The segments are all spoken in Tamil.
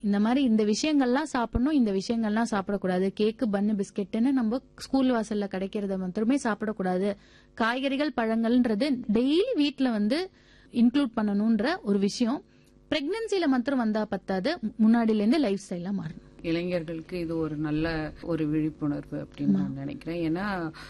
இந்த மாதிரி இந்த விஷயங்கள்லாம் சாப்பிடணும் இந்த விஷயங்கள்லாம் சாப்பிடக்கூடாது கேக்கு பன்னு பிஸ்கெட்டுன்னு நம்ம ஸ்கூல் வாசல்ல கிடைக்கிறத மட்டுமே சாப்பிடக்கூடாது காய்கறிகள் பழங்கள்ன்றது டெய்லி வீட்ல வந்து இன்க்ளூட் பண்ணணும்ன்ற ஒரு விஷயம் பிரெக்னன்சில மாத்திரம் வந்தா பத்தாது முன்னாடில இருந்து லைஃப் ஸ்டைலா மாறணும் இளைஞர்களுக்கு இது ஒரு நல்ல ஒரு விழிப்புணர்வு அப்படின்னு நான் நினைக்கிறேன் ஏன்னா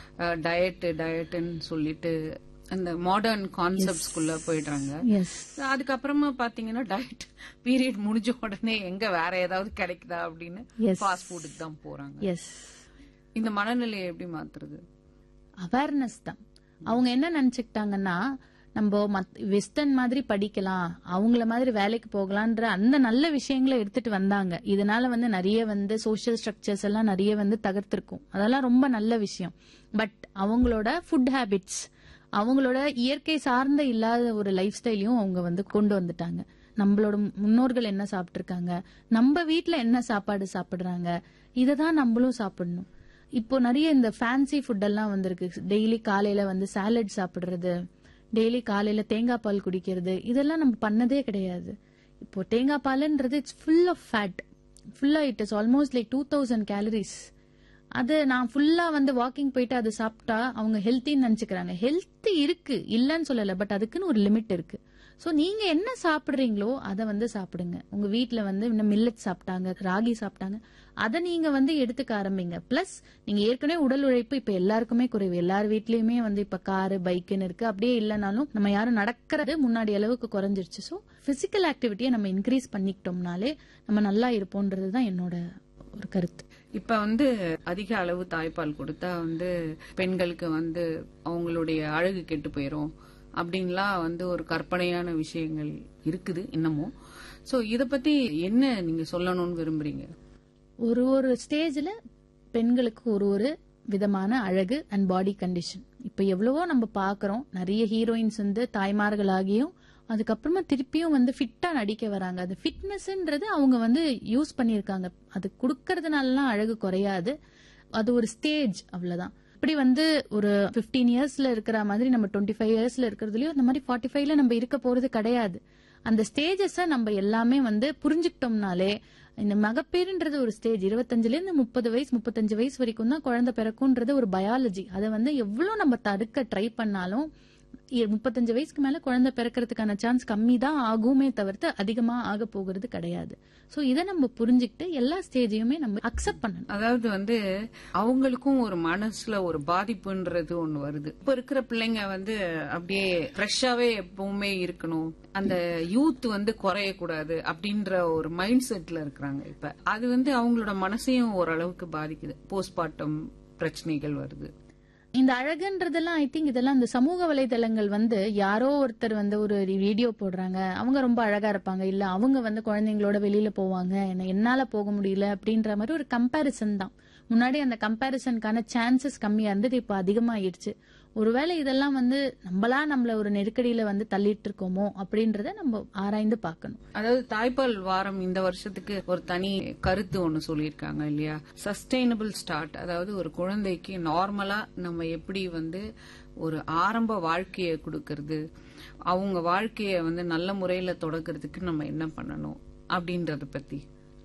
டயட் டயட்னு சொல்லிட்டு அந்த மாடர்ன் கான்செப்ட்ஸ்குள்ள போயிடுறாங்க எஸ் அதுக்கப்புறமா பாத்தீங்கன்னா டயட் பீரியட் முடிஞ்ச உடனே எங்க வேற ஏதாவது கிடைக்குதா அப்படின்னு Yes. ஃபாஸ்ட் ஃபுட்டுக்கு தான் போறாங்க எஸ் இந்த மனநிலையை எப்படி மாத்துறது அவேர்னஸ் தான் அவங்க என்ன நினைச்சுக்கிட்டாங்கன்னா நம்ம வெஸ்டர்ன் மாதிரி படிக்கலாம் அவங்கள மாதிரி வேலைக்கு போகலான்ற அந்த நல்ல விஷயங்களை எடுத்துட்டு வந்தாங்க இதனால வந்து நிறைய வந்து சோஷியல் ஸ்ட்ரக்சர்ஸ் எல்லாம் நிறைய வந்து தகர்த்திருக்கும் அதெல்லாம் ரொம்ப நல்ல விஷயம் பட் அவங்களோட ஃபுட் ஹேபிட்ஸ் அவங்களோட இயற்கை சார்ந்த இல்லாத ஒரு லைஃப் ஸ்டைலையும் அவங்க வந்து கொண்டு வந்துட்டாங்க நம்மளோட முன்னோர்கள் என்ன சாப்பிட்டிருக்காங்க நம்ம வீட்ல என்ன சாப்பாடு சாப்பிடுறாங்க இதை தான் நம்மளும் சாப்பிடணும் இப்போ நிறைய இந்த ஃபேன்சி ஃபுட் எல்லாம் வந்திருக்கு டெய்லி காலையில வந்து சாலட் சாப்பிடுறது டெய்லி காலையில தேங்காய் பால் குடிக்கிறது இதெல்லாம் நம்ம பண்ணதே கிடையாது இப்போ தேங்காய் பால்ன்றது இட்ஸ் ஃபுல் ஆஃப் ஃபேட் ஃபுல்லா it is almost like two thousand calories அது நான் ஃபுல்லா வந்து வாக்கிங் போயிட்டு அது சாப்பிட்டா அவங்க ஹெல்த்தின்னு நினைச்சுக்கிறாங்க ஹெல்த் இருக்கு இல்லன்னு சொல்லல பட் அதுக்குன்னு ஒரு லிமிட் இருக்கு சோ நீங்க என்ன சாப்பிடுறீங்களோ அதை வந்து சாப்பிடுங்க உங்க வீட்ல வந்து இன்னும் மில்லட் சாப்பிட்டாங்க ராகி சாப்பிட்டாங்க அதை நீங்க வந்து எடுத்துக்க ஆரம்பிங்க பிளஸ் நீங்க ஏற்கனவே உடல் உழைப்பு இப்ப எல்லாருக்குமே குறைவு எல்லார் வீட்லயுமே வந்து இப்ப காரு பைக்குன்னு இருக்கு அப்படியே இல்லைனாலும் நம்ம யாரும் நடக்கிறது முன்னாடி அளவுக்கு குறைஞ்சிருச்சு சோ பிசிக்கல் ஆக்டிவிட்டியை நம்ம இன்க்ரீஸ் பண்ணிக்கிட்டோம்னாலே நம்ம நல்லா இருப்போம்ன்றதுதான் என்னோட ஒரு கருத்து இப்ப வந்து அதிக அளவு தாய்ப்பால் கொடுத்தா வந்து பெண்களுக்கு வந்து அவங்களுடைய அழகு கெட்டு போயிரும் அப்படின்லாம் வந்து ஒரு கற்பனையான விஷயங்கள் இருக்குது இன்னமும் சோ இத பத்தி என்ன நீங்க சொல்லணும்னு விரும்புறீங்க ஒரு ஒரு ஸ்டேஜ்ல பெண்களுக்கு ஒரு ஒரு விதமான அழகு அண்ட் பாடி கண்டிஷன் இப்ப எவ்வளவோ நம்ம பாக்குறோம் நிறைய ஹீரோயின்ஸ் வந்து தாய்மார்களாகியும் அதுக்கப்புறமா திருப்பியும் வந்து ஃபிட்டா நடிக்க வராங்க அது ஃபிட்னஸ்ன்றது அவங்க வந்து யூஸ் பண்ணிருக்காங்க அது கொடுக்கறதுனாலலாம் அழகு குறையாது அது ஒரு ஸ்டேஜ் அவ்வளவுதான் இப்படி வந்து ஒரு 15 இயர்ஸ்ல இருக்கிற மாதிரி நம்ம டுவெண்ட்டி ஃபைவ் இயர்ஸ்ல இருக்கிறதுலயும் அந்த மாதிரி ஃபார்ட்டி ஃபைவ்ல நம்ம இருக்க போறது கிடையாது அந்த ஸ்டேஜஸ நம்ம எல்லாமே வந்து புரிஞ்சுக்கிட்டோம்னாலே இந்த மகப்பேறுன்றது ஒரு ஸ்டேஜ் இருபத்தஞ்சுல இருந்து முப்பது வயசு முப்பத்தஞ்சு வயசு வரைக்கும் தான் குழந்தை பிறக்கும்ன்றது ஒரு பயாலஜி அதை வந்து எவ்வளவு நம்ம தடுக்க ட்ரை பண்ணாலும் இ- முப்பத்தஞ்சு வயசுக்கு மேல குழந்தை பிறக்கிறதுக்கான சான்ஸ் கம்மி தான் ஆகுமே தவிர்த்து அதிகமா ஆக போகிறது கிடையாது சோ இதை நம்ம புரிஞ்சுக்கிட்டு எல்லா ஸ்டேஜையுமே நம்ம அக்செப்ட் பண்ணணும் அதாவது வந்து அவங்களுக்கும் ஒரு மனசுல ஒரு பாதிப்புன்றது ஒண்ணு வருது இப்ப இருக்கிற பிள்ளைங்க வந்து அப்படியே ஃப்ரெஷ்ஷாவே எப்பவுமே இருக்கணும் அந்த யூத் வந்து குறையக்கூடாது அப்படின்ற ஒரு மைண்ட் செட்ல இருக்கிறாங்க இப்ப அது வந்து அவங்களோட மனசையும் ஓரளவுக்கு பாதிக்குது போஸ்ட்மார்ட்டம் பிரச்சனைகள் வருது இந்த அழகுன்றதெல்லாம் ஐ திங்க் இதெல்லாம் இந்த சமூக வலைதளங்கள் வந்து யாரோ ஒருத்தர் வந்து ஒரு வீடியோ போடுறாங்க அவங்க ரொம்ப அழகா இருப்பாங்க இல்ல அவங்க வந்து குழந்தைங்களோட வெளியில போவாங்க என்ன என்னால போக முடியல அப்படின்ற மாதிரி ஒரு கம்பாரிசன் தான் முன்னாடி அந்த கம்பாரிசனுக்கான சான்சஸ் கம்மியா இருந்தது இப்ப அதிகமாயிடுச்சு ஒருவேளை இதெல்லாம் வந்து நம்மளா நம்மள ஒரு நெருக்கடியில வந்து தள்ளிட்டு இருக்கோமோ அப்படின்றத நம்ம ஆராய்ந்து பார்க்கணும் அதாவது தாய்ப்பால் வாரம் இந்த வருஷத்துக்கு ஒரு தனி கருத்து ஒன்னு சொல்லியிருக்காங்க இல்லையா சஸ்டைனபிள் ஸ்டார்ட் அதாவது ஒரு குழந்தைக்கு நார்மலா நம்ம எப்படி வந்து ஒரு ஆரம்ப வாழ்க்கையை கொடுக்கறது அவங்க வாழ்க்கைய வந்து நல்ல முறையில தொடக்கிறதுக்கு நம்ம என்ன பண்ணணும் அப்படின்றத பத்தி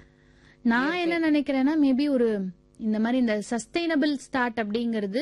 நான் என்ன நினைக்கிறேன்னா மேபி ஒரு இந்த மாதிரி இந்த சஸ்டைனபிள் ஸ்டார்ட் அப்படிங்கிறது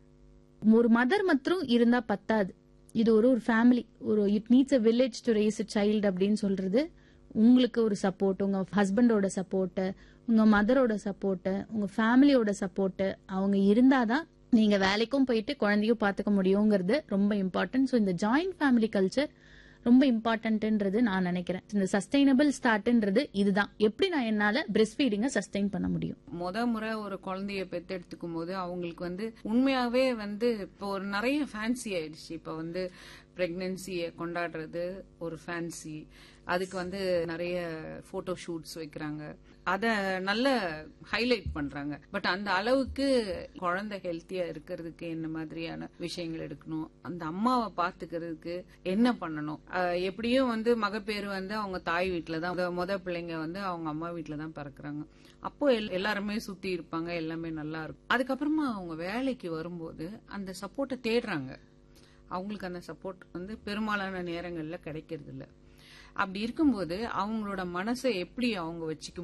ஒரு மதர் மற்றும் இருந்தா பத்தாது இது ஒரு ஒரு ஃபேமிலி ஒரு it needs a village to raise a child அப்படின்னு சொல்றது உங்களுக்கு ஒரு சப்போர்ட் உங்க ஹஸ்பண்டோட சப்போர்ட் உங்க மதரோட சப்போர்ட் உங்க ஃபேமிலியோட சப்போர்ட் அவங்க இருந்தாதான் நீங்க வேலைக்கும் போயிட்டு குழந்தையும் பாத்துக்க முடியுங்கிறது ரொம்ப இம்பார்ட்டன்ட் ஸோ இந்த ஜாயிண்ட் ஃபேமிலி கல்ச்சர் ரொம்ப இம்பார்ட்டன்ட்ன்றது நான் நினைக்கிறேன் இந்த சஸ்டைனபிள் ஸ்டார்ட்ன்றது இதுதான் எப்படி நான் என்னால பிரெஸ்ட் ஃபீடிங்கை சஸ்டைன் பண்ண முடியும் முத முறை ஒரு குழந்தைய பெத்தெடுத்துக்கும் போது அவங்களுக்கு வந்து உண்மையாவே வந்து இப்போ ஒரு நிறைய ஃபேன்சி ஆயிடுச்சு இப்ப வந்து பிரெக்னன்சிய கொண்டாடுறது ஒரு ஃபேன்சி அதுக்கு வந்து நிறைய போட்டோ ஷூட்ஸ் வைக்கிறாங்க அத நல்ல ஹைலைட் பண்றாங்க பட் அந்த அளவுக்கு குழந்தை ஹெல்த்தியா இருக்கிறதுக்கு என்ன மாதிரியான விஷயங்கள் எடுக்கணும் அந்த அம்மாவை பாத்துக்கிறதுக்கு என்ன பண்ணணும் அஹ் எப்படியும் வந்து மகப்பேறு வந்து அவங்க தாய் வீட்டுல தான் முத- முத பிள்ளைங்க வந்து அவங்க அம்மா வீட்டுல தான் பிறக்குறாங்க அப்போ எல்- எல்லாருமே சுத்தி இருப்பாங்க எல்லாமே நல்லா இருக்கும் அதுக்கப்புறமா அவங்க வேலைக்கு வரும்போது அந்த சப்போர்ட்டை தேடுறாங்க அவங்களுக்கு அந்த சப்போர்ட் வந்து பெரும்பாலான நேரங்கள்ல கிடைக்கிறது இல்ல அப்படி இருக்கும்போது அவங்களோட மனசை எப்படி அவங்க வச்சுக்க